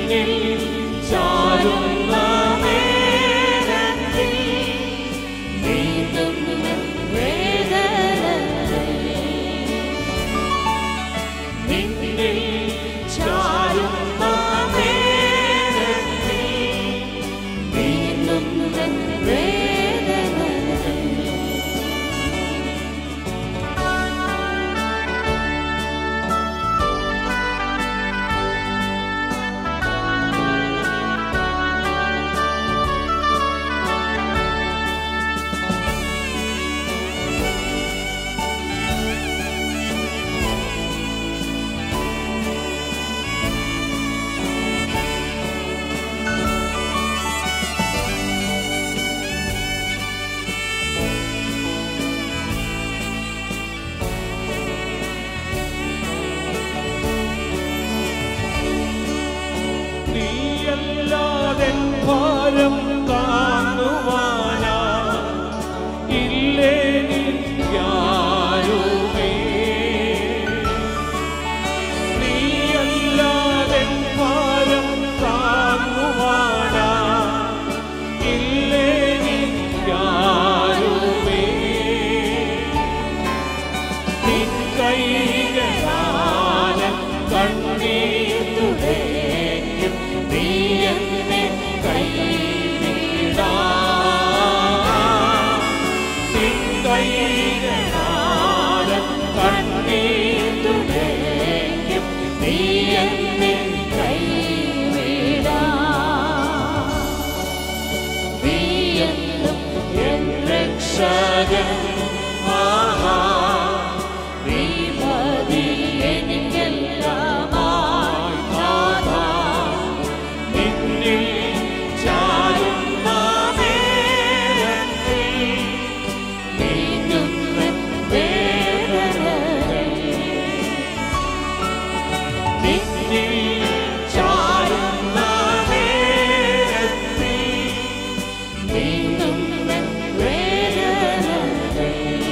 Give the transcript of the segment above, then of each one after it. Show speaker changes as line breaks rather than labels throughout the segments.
നിന്നിൽ ചാരുന്ന നേരത്തിൽ
നീങ്ങുന്ന വേദനകൾ
നിന്നിൽ ചാരുന്ന നേരത്തിൽ
നീങ്ങുന്ന വേദനകൾ
നീയല്ലാതെ ഭാരം താങ്ങുവാനാ ഇല്ലേനിക്കാരുമേ നീയല്ലാതെ ഭാരം താങ്ങുവാനാ ഇല്ലേനിക്കാരുമേ നിൻ കൈകളാലം കണ്ണീർ തുടയ്ക്കും നീ എന്നെ കൈവിടാ നിൻ കൈകളാലം കണ്ണീർ തുടയ്ക്കും നീ എന്നെ
കൈവിടാ
നീയെന്നും എൻ രക്ഷകൻ ആഹാ നീ മതി എനിക്കെല്ലാമായി നാഥാ. നിന്നിൽ ചാരുന്ന നേരത്തിൽ നീങ്ങുന്ന വേദനകൾ. നിന്നിൽ ചാരുന്ന നേരത്തിൽ നീങ്ങുന്ന വേദനകൾ.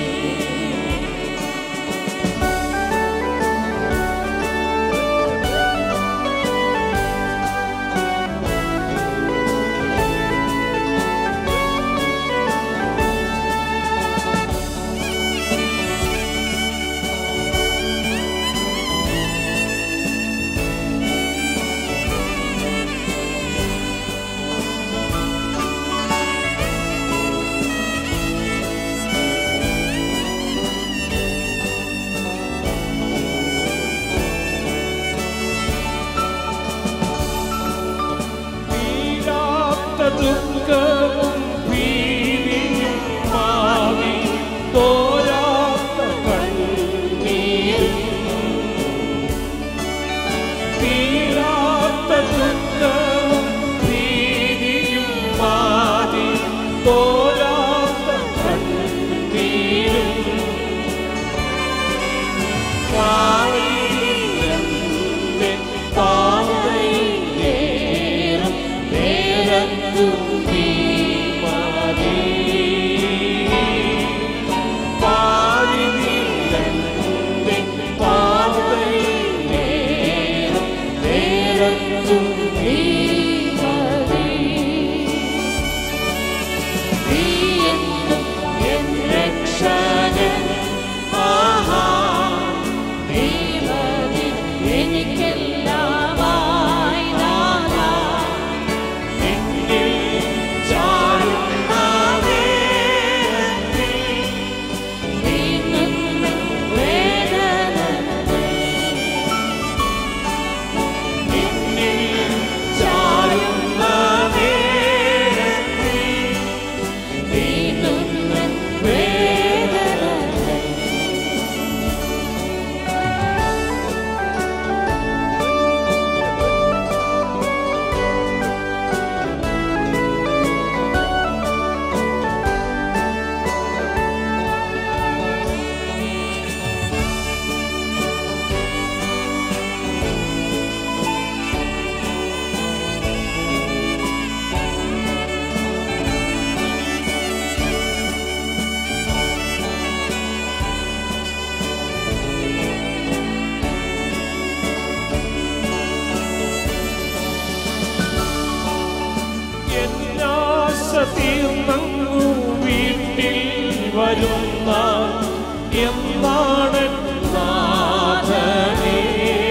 തീരാത്ത ദുഃഖവും ഭീതിയും മാറി തോരാത്ത കണ്ണീരും തീരാത്ത ദുഃഖവും ഭീതിയും മാറി തോരാത്ത കണ്ണീരും കാണിയിലെന്റെ പാതയിലേറും നേരത്തു നീ മതി. കാണിയിലെന്റെ പാതയിലേറും നേരത്തു നീ മതി.
നീയെന്നും
എൻ രക്ഷകൻ ആഹാ
നീ മതി എനിക്കെല്ലാമായി നാഥാ.
നിന്നിൽ ചാരുന്ന നേരത്തിൽ
നീങ്ങുന്ന വേദനകൾ
നിന്നിൽ ചാരുന്ന
തീർന്നങ്ങു വീട്ടിൽ വരുന്ന എന്താണ് നാഥനേ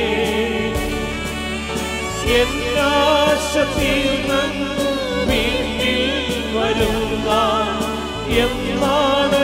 എന്നാശ തീർന്നങ്ങു വീട്ടിൽ വരുന്ന എന്നാണ്